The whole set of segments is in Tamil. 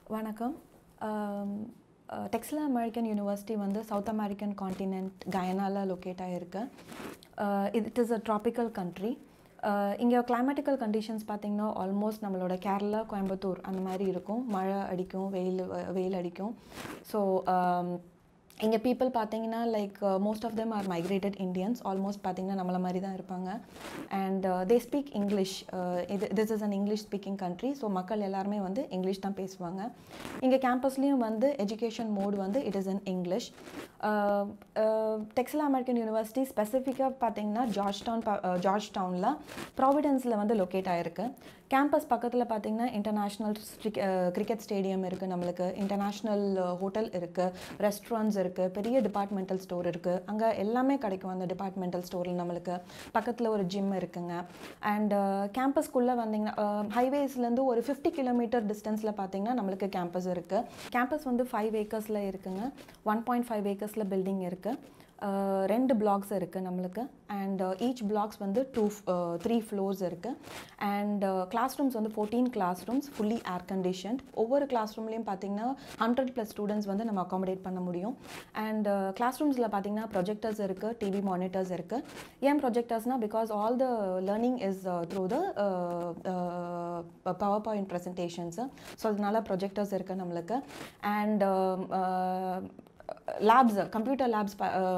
வணக்கம் டெக்ஸ்லா அமெரிக்கன் யூனிவர்சிட்டி வந்து சவுத் அமெரிக்கன் காண்டினென்ட் கயனால லொக்கேட் ஆகிருக்கு இது it is a tropical country இங்கே கிளைமேட்டிக்கல் கண்டிஷன்ஸ் பார்த்திங்கன்னா ஆல்மோஸ்ட் நம்மளோட கேரளா கோயம்புத்தூர் அந்த மாதிரி இருக்கும் மழை அடிக்கும் வெயில் வெயில் அடிக்கும் ஸோ இங்கே பீப்புள் பார்த்தீங்கன்னா like most of them are migrated Indians almost பார்த்தீங்கன்னா நம்மள மாதிரி தான் இருப்பாங்க அண்ட் தே ஸ்பீக் இங்கிலீஷ் இது this is an English speaking country so மக்கள் எல்லாருமே வந்து இங்கிலீஷ் தான் பேசுவாங்க இங்கே கேம்பஸ்லேயும் வந்து எஜுகேஷன் மோட் வந்து it is in English Texila American University ஸ்பெசிஃபிக்காக பார்த்தீங்கன்னா ஜார்ஜ் டவுன் ஜார்ஜ் டவுனில் ப்ராவிடன்ஸில் வந்து லொக்கேட் ஆகிருக்கு கேம்பஸ் பக்கத்தில் பார்த்தீங்கன்னா இன்டர்நேஷ்னல் கிரிக்கெட் ஸ்டேடியம் இருக்குது நம்மளுக்கு இன்டர்நேஷ்னல் ஹோட்டல் இருக்குது ரெஸ்டாரண்ட்ஸ் இருக்குது பெரிய டிபார்ட்மெண்டல் ஸ்டோர் இருக்குது அங்கே எல்லாமே கிடைக்கும் அந்த டிபார்ட்மெண்டல் ஸ்டோரில் நம்மளுக்கு பக்கத்தில் ஒரு ஜிம் இருக்குங்க அண்ட் கேம்பஸ்க்குள்ளே வந்தீங்கன்னா ஹைவேஸ்லேருந்து ஒரு ஃபிஃப்டி கிலோமீட்டர் டிஸ்டன்ஸில் பார்த்தீங்கன்னா நம்மளுக்கு கேம்பஸ் இருக்குது கேம்பஸ் வந்து ஃபைவ் ஏக்கர்ஸில் இருக்குங்க ஒன் பாயிண்ட் ஃபைவ் ஏக்கர்ஸில் பில்டிங் இருக்குது ரெண்டு பிளாக்ஸ் இருக்குது நம்மளுக்கு அண்ட் ஈச் பிளாக்ஸ் வந்து டூ த்ரீ ஃப்ளோர்ஸ் இருக்குது அண்ட் கிளாஸ் ரூம்ஸ் வந்து fourteen classrooms fully air conditioned ஒவ்வொரு கிளாஸ் ரூம்லேயும் பார்த்தீங்கன்னா ஹண்ட்ரட் ப்ளஸ் ஸ்டூடெண்ட்ஸ் வந்து நம்ம அகாமடேட் பண்ண முடியும் அண்ட் கிளாஸ் ரூம்ஸில் பார்த்தீங்கன்னா ப்ரொஜெக்டர்ஸ் இருக்குது டிவி மானிட்டர்ஸ் இருக்குது ஏன் ப்ரொஜெக்டர்ஸ்னால் because all the learning is through the PowerPoint presentations so அதனால ப்ரொஜெக்டர்ஸ் இருக்குது நம்மளுக்கு and labs computer labs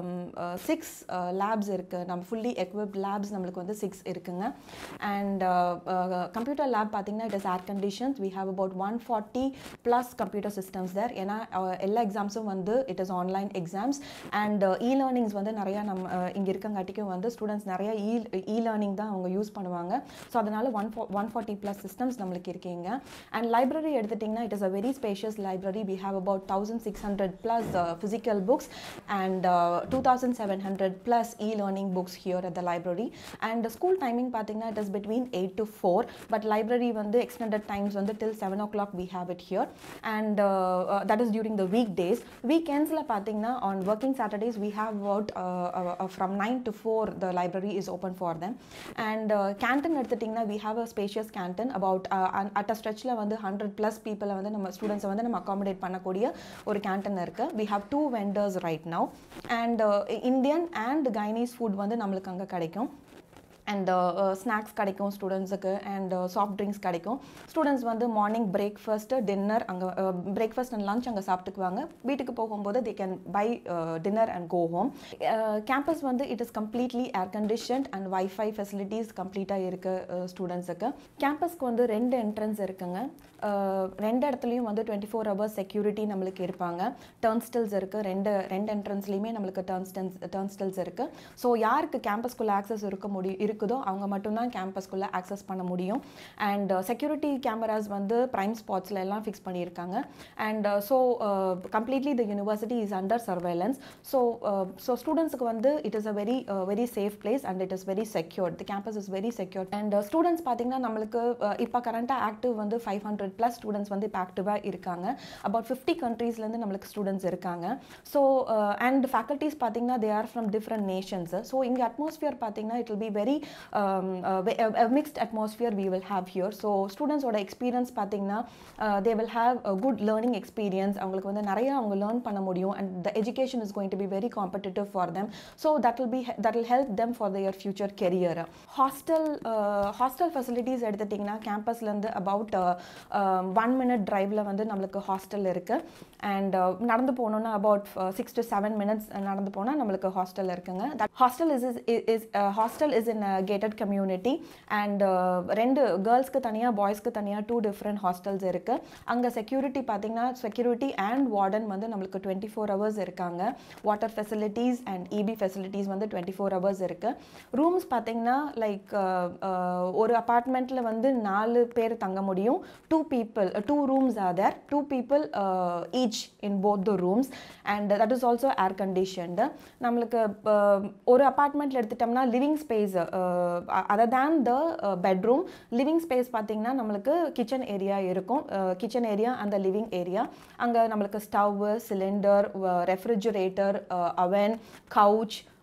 six labs இருக்குது நம்ம ஃபுல்லி எக்விப்ட் லேப்ஸ் நம்மளுக்கு வந்து சிக்ஸ் இருக்குங்க அண்ட் கம்ப்யூட்டர் லேப் பார்த்தீங்கன்னா it is air conditions we have about one forty plus computer systems there ஏன்னா எல்லா எக்ஸாம்ஸும் வந்து it is online exams and e learnings வந்து நிறையா நம்ம இங்கே இருக்கங்காட்டிக்கும் வந்து ஸ்டூடெண்ட்ஸ் நிறைய இ இ லேர்னிங் தான் அவங்க யூஸ் பண்ணுவாங்க ஸோ அதனால் ஒன் ஃபோ ஒன் ஃபார்ட்டி ப்ளஸ் சிஸ்டம்ஸ் நம்மளுக்கு இருக்கீங்க அண்ட் லைப்ரரி எடுத்துட்டிங்கன்னா it is a very spacious library we have about thousand six hundred plus physical books and uh, 2700 plus e-learning books here at the library and the school timing பார்த்தீங்கன்னா it is between 8 to 4 but library வந்து extended times வந்து till 7 o'clock we have it here and uh, uh, that is during the weekdays weekends-ல பார்த்தீங்கன்னா on working Saturdays we have about from 9 to 4 the library is open for them and canteen எடுத்துட்டிங்கன்னா we have a spacious canteen about at a stretchல வந்து 100 plus people வந்து நம்ம ஸ்டூடெண்ட்ஸை வந்து நம்ம அகாமடேட் பண்ணக்கூடிய ஒரு கேன்டீன் இருக்குது we have two vendors right now and uh, Indian and Guyanese food வந்து நம்மளுக்கு அங்கே கிடைக்கும் அண்ட் ஸ்நாக்ஸ் கிடைக்கும் ஸ்டூடெண்ட்ஸுக்கு அண்ட் சாஃப்ட் ட்ரிங்க்ஸ் கிடைக்கும் ஸ்டூடெண்ட்ஸ் வந்து மார்னிங் பிரேக்ஃபாஸ்ட்டு டின்னர் அங்கே பிரேக்ஃபாஸ்ட் அண்ட் லஞ்ச் அங்கே சாப்பிட்டுக்குவாங்க வீட்டுக்கு போகும்போது they can buy dinner and go home campus வந்து it is completely air conditioned and wifi facilities கம்ப்ளீட்டாக இருக்குது ஸ்டூடெண்ட்ஸுக்கு கேம்பஸ்க்கு வந்து ரெண்டு என்ட்ரன்ஸ் இருக்குங்க ரெண்டு இடத்துலையும் வந்து டுவெண்ட்டி ஃபோர் ஹவர்ஸ் செக்யூரிட்டி நம்மளுக்கு இருப்பாங்க டர்ன்ஸ்டில்ஸ் இருக்குது ரெண்டு ரெண்டு என்ட்ரன்ஸ்லேயுமே நம்மளுக்கு டர்ன்ஸ்டன்ஸ் டர்ன்ஸ்டில்ஸ் இருக்குது ஸோ யாருக்கு கேம்பஸ்குள்ளே ஆக்சஸ் இருக்க முடியும் இருக்குதோ அவங்க மட்டும்தான் கேம்பஸ்குள்ளே ஆக்சஸ் பண்ண முடியும் அண்ட் செக்யூரிட்டி கேமராஸ் வந்து ப்ரைம் ஸ்பாட்ஸில் எல்லாம் ஃபிக்ஸ் பண்ணியிருக்காங்க and so completely the university is under surveillance so so ஸ்டூடெண்ட்ஸுக்கு வந்து it is a very very safe place and it is very secured the campus is very secured and students பார்த்தீங்கன்னா நம்மளுக்கு இப்போ கரண்ட்டாக ஆக்டிவ் வந்து ஃபைவ் ஹண்ட்ரட் ப்ளஸ் ஸ்டூடெண்ட்ஸ் வந்து இப்போ ஆக்டிவாக இருக்காங்க அபவுட் ஃபிஃப்டி கண்ட்ரீஸ்லேருந்து நம்மளுக்கு ஸ்டூடெண்ட்ஸ் இருக்காங்க ஸோ அண்ட் ஃபேக்கல்ட்டிஸ் பார்த்தீங்கன்னா they are from different nations so இங்கே அட்மாஸ்ஃபியர் பார்த்தீங்கன்னா it will be very mixed atmosphere we will have here so ஸ்டூடெண்ட்ஸோட எக்ஸ்பீரியன்ஸ் பார்த்தீங்கன்னா they will have good learning experience அவங்களுக்கு வந்து நிறைய அவங்க லேர்ன் பண்ண முடியும் and the education is going to be very competitive for them so that will be that will help them for their future career hostel hostel facilities எடுத்துட்டிங்கன்னா கேம்பஸ்லேருந்து அபவுட் ஒன் மினிட் ட்ரைவில் வந்து நம்மளுக்கு ஹாஸ்டல் இருக்குது அண்ட் நடந்து போகணுன்னா about six to seven minutes நடந்து போனால் நம்மளுக்கு ஹாஸ்டல் இருக்குங்க that hostel is is hostel is in gated community and ரெண்டு கேர்ள்ஸ்க்கு தனியாக பாய்ஸ்க்கு தனியாக டூ டிஃப்ரெண்ட் ஹாஸ்டல்ஸ் இருக்குது அங்கே செக்யூரிட்டி பார்த்தீங்கன்னா செக்யூரிட்டி அண்ட் வார்டன் வந்து நம்மளுக்கு டுவெண்ட்டி ஃபோர் ஹவர்ஸ் இருக்காங்க water facilities and EB facilities வந்து டுவெண்ட்டி ஃபோர் ஹவர்ஸ் இருக்குது ரூம்ஸ் பார்த்தீங்கன்னா லைக் ஒரு அப்பார்ட்மெண்ட்டில் வந்து நாலு பேர் தங்க முடியும் two people two rooms are there two people each in both the rooms and that is also air conditioned நம்மளுக்கு ஒரு அப்பார்ட்மெண்ட்டில் எடுத்துட்டோம்னா living space other than the bedroom living space பார்த்தீங்கன்னா நம்மளுக்கு கிச்சன் ஏரியா இருக்கும் கிச்சன் ஏரியா அந்த லிவிங் ஏரியா அங்கே நம்மளுக்கு stove cylinder refrigerator oven couch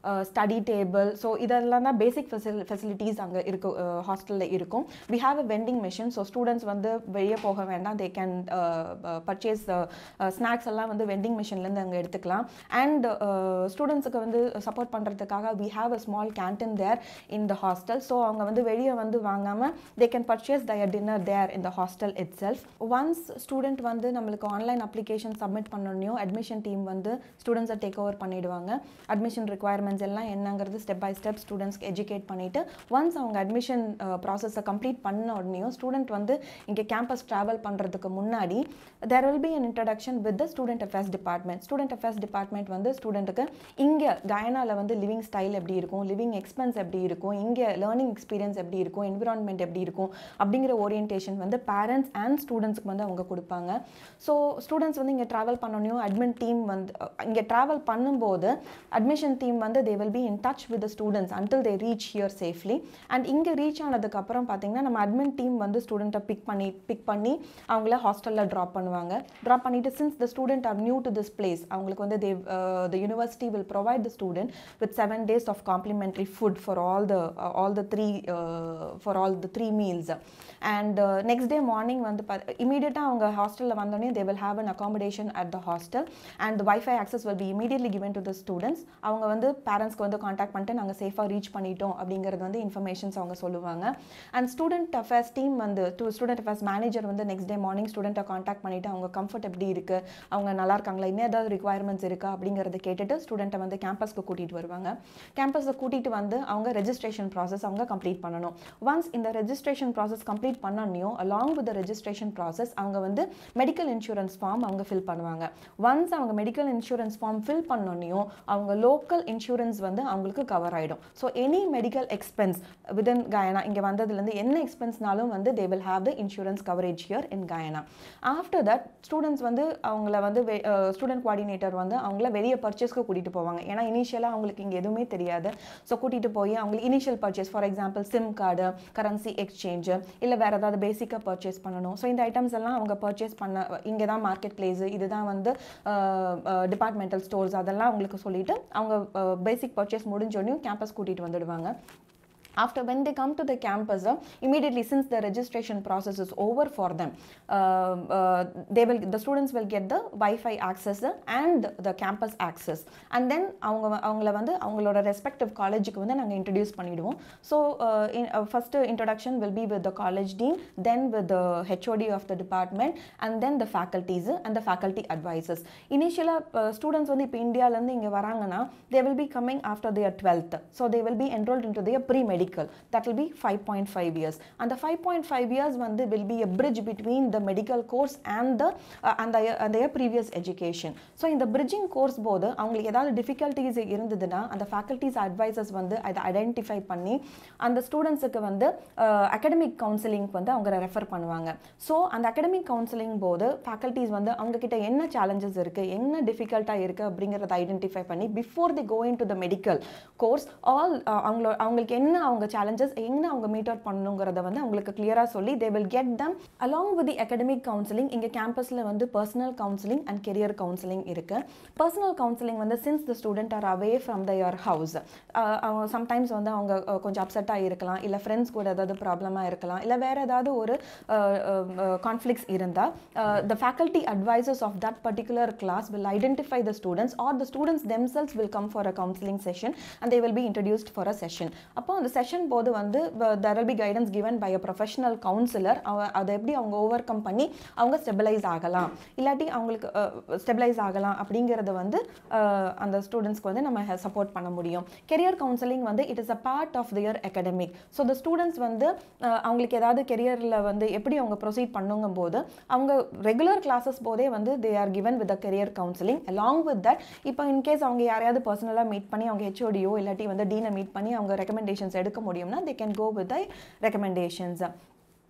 study table so இதெல்லாம் தான் பேசிக் ஃபெசில் ஃபெசிலிட்டிஸ் அங்கே இருக்கு ஹாஸ்டலில் இருக்கும் we have a vending machine so students வந்து வெளியே போக வேண்டாம் தே கேன் பர்ச்சேஸ் ஸ்நாக்ஸ் எல்லாம் வந்து வெண்டிங் மிஷின்லேருந்து அங்கே எடுத்துக்கலாம் அண்ட் ஸ்டூடெண்ட்ஸுக்கு வந்து சப்போர்ட் பண்ணுறதுக்காக we have a small canteen there in the hostel so அவங்க வந்து வெளியே வந்து வாங்காமல் they can purchase their dinner there in the hostel itself once student வந்து நம்மளுக்கு ஆன்லைன் அப்ளிகேஷன் சப்மிட் பண்ணணும் அட்மிஷன் டீம் வந்து ஸ்டூடெண்ட்ஸை டேக் ஓவர் பண்ணிடுவாங்க அட்மிஷன் ரெக்குவயர்மெண்ட்ஸ் எல்லாம் என்னங்கிறது ஸ்டெப் பை ஸ்டெப் ஸ்டூடெண்ட்ஸ்க்கு எஜுகேட் பண்ணிவிட்டு ஒன்ஸ் அவங்க அட்மிஷன் ப்ராசஸை கம்ப்ளீட் பண்ண உடனேயும் ஸ்டூடெண்ட் வந்து இங்கே கேம்பஸ் ட்ராவல் பண்ணுறதுக்கு முன்னாடி there will be an introduction with the student affairs department student affairs department வந்து ஸ்டூடெண்ட்டுக்கு இங்கே கயனாவில் வந்து லிவிங் ஸ்டைல் எப்படி இருக்கும் லிவிங் எக்ஸ்பென்ஸ் எப்படி இருக்கும் இங்கே லேர்னிங் எக்ஸ்பீரியன்ஸ் எப்படி இருக்கும் என்விரான்மெண்ட் எப்படி இருக்கும் அப்படிங்கிற ஓரியன்டேஷன் வந்து பேரண்ட்ஸ் அண்ட் ஸ்டூடெண்ட்ஸ்க்கு வந்து அவங்க கொடுப்பாங்க ஸோ ஸ்டூடெண்ட்ஸ் வந்து இங்கே ட்ராவல் பண்ணணும் அட்மின் டீம் வந்து இங்கே ட்ராவல் பண்ணும்போது அட்மிஷன் டீம் வந்து they will be in touch with the students until they reach here safely and இங்கே ரீச் ஆனதுக்கப்புறம் பார்த்தீங்கன்னா நம்ம அட்மின் டீம் வந்து ஸ்டூடெண்ட்டை பிக் பண்ணி பிக் பண்ணி அவங்கள ஹாஸ்டலில் ட்ராப் பண்ணுவாங்க ட்ராப் பண்ணிட்டு since the student are new to this place அவங்களுக்கு வந்து they the university will provide the student with seven days of complimentary food for all the all the three for all the three meals and next day morning வந்து இமீடியட்டாக அவங்க ஹாஸ்டலில் வந்தோடனே they will have an accommodation at the hostel and wifi access will be immediately given to the students அவங்க வந்து பேரண்ட்ஸ்க்கு வந்து காண்டாக்ட் பண்ணிட்டு நாங்கள் சேஃபாக ரீச் பண்ணிட்டோம் அப்படிங்கிறது வந்து இன்ஃபர்மேஷன்ஸ் அவங்க சொல்லுவாங்க அண்ட் ஸ்டூடெண்ட் அஃபேர்ஸ் டீம் வந்து ஸ்டூடெண்ட் அஃபேர்ஸ் மேனேஜர் வந்து நெக்ஸ்ட் டே மார்னிங் ஸ்டூடெண்ட்டை காண்டாக்ட் பண்ணிவிட்டு அவங்க கம்ஃபர்ட் எப்படி இருக்குது அவங்க நல்லா இருக்காங்களா இன்னும் ஏதாவது ரிக்குவயர்மெண்ட்ஸ் இருக்கா அப்படிங்கிறத கேட்டுட்டு ஸ்டூடெண்ட்டை வந்து கேம்பஸ்க்கு கூட்டிகிட்டு வருவாங்க கேம்பஸை கூட்டிகிட்டு வந்து அவங்க ரெஜிஸ்ட்ரேஷன் ப்ராசஸ் அவங்க கம்ப்ளீட் பண்ணணும் ஒன்ஸ் இந்த ரெஜிஸ்ட்ரேஷன் ப்ராசஸ் கம்ப்ளீட் பண்ணனையும் அலாங் வித் ரெஜிஸ்ட்ரேஷன் ப்ராசஸ் அவங்க வந்து மெடிக்கல் இன்சூரன்ஸ் ஃபார்ம் அவங்க ஃபில் பண்ணுவாங்க ஒன்ஸ் அவங்க மெடிக்கல் இன்சூரன்ஸ் ஃபார்ம் ஃபில் பண்ணோன்னையும் அவங்க லோக்கல் இன்சூரன்ஸ் வந்து அவங்களுக்கு கவர் ஆகிடும் so any medical expense within Guyana இங்கே வந்ததுலேருந்து என்ன எக்ஸ்பென்ஸ்னாலும் வந்து they will have the insurance coverage here in Guyana after that students வந்து அவங்கள வந்து ஸ்டூடெண்ட் கோஆர்டினேட்டர் வந்து அவங்கள வெளியே பர்ச்சேஸ்க்கு கூட்டிகிட்டு போவாங்க ஏன்னா இனிஷியலாக அவங்களுக்கு இங்கே எதுவுமே தெரியாது ஸோ கூட்டிகிட்டு போய் அவங்களுக்கு initial purchase for example SIM card currency exchange இல்லை வேறு ஏதாவது பேசிக்காக பர்ச்சேஸ் பண்ணணும் ஸோ இந்த ஐட்டம்ஸ் எல்லாம் அவங்க பர்ச்சேஸ் பண்ண இங்கே தான் மார்க்கெட் பிளேஸு இதுதான் வந்து டிபார்ட்மெண்டல் ஸ்டோர்ஸ் அதெல்லாம் அவங்களுக்கு சொல்லிட்டு அவங்க பேசிக் பர்ச்சேஸ் முடிஞ்சோடனையும் கேம்பஸ் கூட்டிகிட்டு வந்துடுவாங்க after when they come to the campus uh, immediately since the registration process is over for them uh, uh, they will the students will get the wi-fi access and the campus access and then அவங்க அவங்கள வந்து அவங்களோட ரெஸ்பெக்டிவ் காலேஜுக்கு வந்து நாங்கள் இன்ட்ரடியூஸ் பண்ணிவிடுவோம் so first introduction will be with the college dean then with the HOD of the department and then the faculties and the faculty advisers இனிஷியலாக ஸ்டூடெண்ட்ஸ் வந்து இப்போ இந்தியாவிலேருந்து இங்கே வராங்கன்னா they will be coming after their twelfth so they will be enrolled in to their pre medical that will be 5.5 years and the 5.5 years வந்து will be a bridge between the medical course and the uh, and the and their previous education so இந்த bridging course போது அவங்களுக்கு ஏதாவது difficulties இருந்ததுன்னா அந்த faculties advisors வந்து அதை ஐடென்டிஃபை பண்ணி அந்த ஸ்டூடெண்ட்ஸுக்கு வந்து அகடமிக் கவுன்சிலிங் வந்து அவங்க ரெஃபர் பண்ணுவாங்க ஸோ அந்த அகடமிக் கவுன்சிலிங் போது ஃபேக்கல்ட்டிஸ் வந்து அவங்க கிட்ட என்ன சேலஞ்சஸ் இருக்குது என்ன டிஃபிகல்ட்டாக இருக்குது அப்படிங்கிறத ஐடென்டிஃபை பண்ணி before the going to the medical course all அவங்களோட அவங்களுக்கு என்ன அவங்க சேலஞ்சஸ் என்ன அவங்க மீட் அவுட் பண்ணணுங்கிறத வந்து அவங்களுக்கு கிளியராக சொல்லி they will get them along with the academic counselling இங்கே கேம்பஸில் வந்து personal counselling and career counselling இருக்குது பர்சனல் கவுன்சிலிங் வந்து since the student are away from their house sometimes வந்து அவங்க கொஞ்சம் அப்செட்டாக இருக்கலாம் இல்லை ஃப்ரெண்ட்ஸ் கூட ஏதாவது ப்ராப்ளமாக இருக்கலாம் இல்லை வேறு ஏதாவது ஒரு கான்ஃப்ளிக்ஸ் இருந்தால் the faculty advisers of that particular class will identify the students or the students themselves will come for a counselling session and they will be introduced for a session அப்போ அந்த செஷன் போது வந்து there will be guidance given by a professional counsellor அதை எப்படி அவங்க ஓவர் கம் பண்ணி அவங்க ஸ்டெபிளைஸ் ஆகலாம் இல்லாட்டி அவங்களுக்கு ஸ்டெபிளைஸ் ஆகலாம் அப்படிங்கிறத வந்து அந்த ஸ்டூடெண்ட்ஸ்க்கு வந்து நம்ம சப்போர்ட் பண்ண முடியும் கெரியர் கவுன்சிலிங் வந்து it is a part of their academic so the students வந்து அவங்களுக்கு ஏதாவது கெரியரில் வந்து எப்படி அவங்க ப்ரொசீட் பண்ணுங்கும் போது அவங்க ரெகுலர் கிளாஸஸ் போதே வந்து they are given with a career counselling along with that இப்போ இன்கேஸ் அவங்க யாரையாவது பர்சனலாக மீட் பண்ணி அவங்க ஹெச்ஓடியோ இல்லாட்டி வந்து டீனை மீட் பண்ணி அவங்க ரெக்கமெண்டேஷன்ஸ் எடுக்க முடியும்னா they can go with I recommendations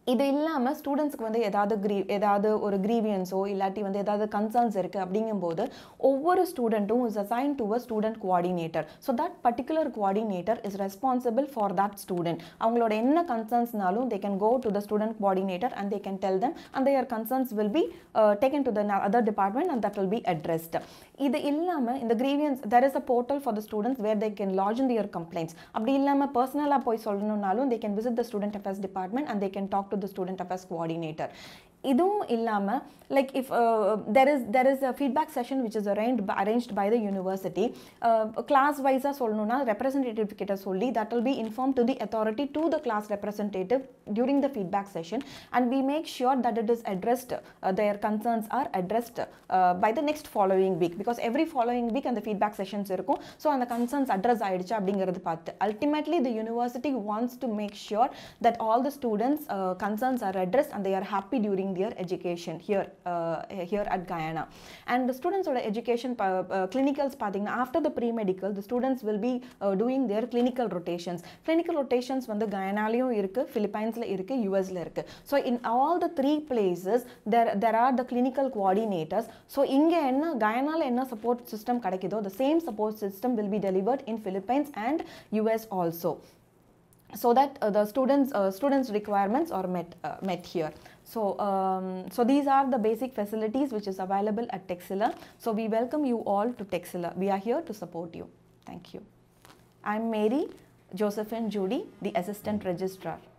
இது இல்லாமல் ஸ்டூடெண்ட்ஸ்க்கு வந்து ஏதாவது க்ரீ ஏதாவது ஒரு க்ரீவியன்ஸோ இல்லாட்டி வந்து ஏதாவது கன்சர்ன்ஸ் இருக்குது அப்படிங்கும்போது ஒவ்வொரு ஸ்டூடெண்ட்டும் is assign to a student coordinator so that particular coordinator is responsible for that student அவங்களோட என்ன கன்சர்ன்ஸ்னாலும் they can go to the student coordinator and they can tell them and their concerns will be taken to the other department and that will be addressed இது இல்லாமல் இந்த grievance there is a portal for the students where they can lodge in their complaints அப்படி இல்லாமல் பர்சனலாக போய் சொல்லணும்னாலும் they can visit the student affairs department and they can talk to the student affairs coordinator இதுவும் இல்லாமல் like if there is there is a feedback session which is arrange arranged by the university class வைஸாக சொல்லணும்னா ரெப்ரசன்டேட்டிவ் கிட்ட சொல்லி that will be inform to the authority to the class representative during the feedback session and we make sure that it is addressed their concerns are addressed by the next following week because every following week அந்த ஃபீட்பேக் செஷன்ஸ் இருக்கும் ஸோ அந்த கன்சர்ன்ஸ் அட்ரஸ் ஆயிடுச்சு அப்படிங்கிறது பார்த்து ultimately the university wants to make sure that all the students concerns are addressed and they are happy during their education here uh, here at Guyana and the students ஓட education uh, clinicals பார்த்தீங்கன்னா after the pre-medical the students will be uh, doing their clinical rotations clinical rotations வந்து கயனாலையும் இருக்கு பிலிப்பைன்ஸ்ல இருக்கு யூஎஸ்ல இருக்கு so in all the three places there there are the clinical coordinators so இங்கே என்ன கயனால என்ன சப்போர்ட் சிஸ்டம் கிடைக்குதோ the same support system will be delivered in Philippines and US also so that uh, the students uh, students requirements are met uh, met here so um, so these are the basic facilities which is available at Texila so we welcome you all to Texila we are here to support you thank you i'm mary josephine judy the assistant registrar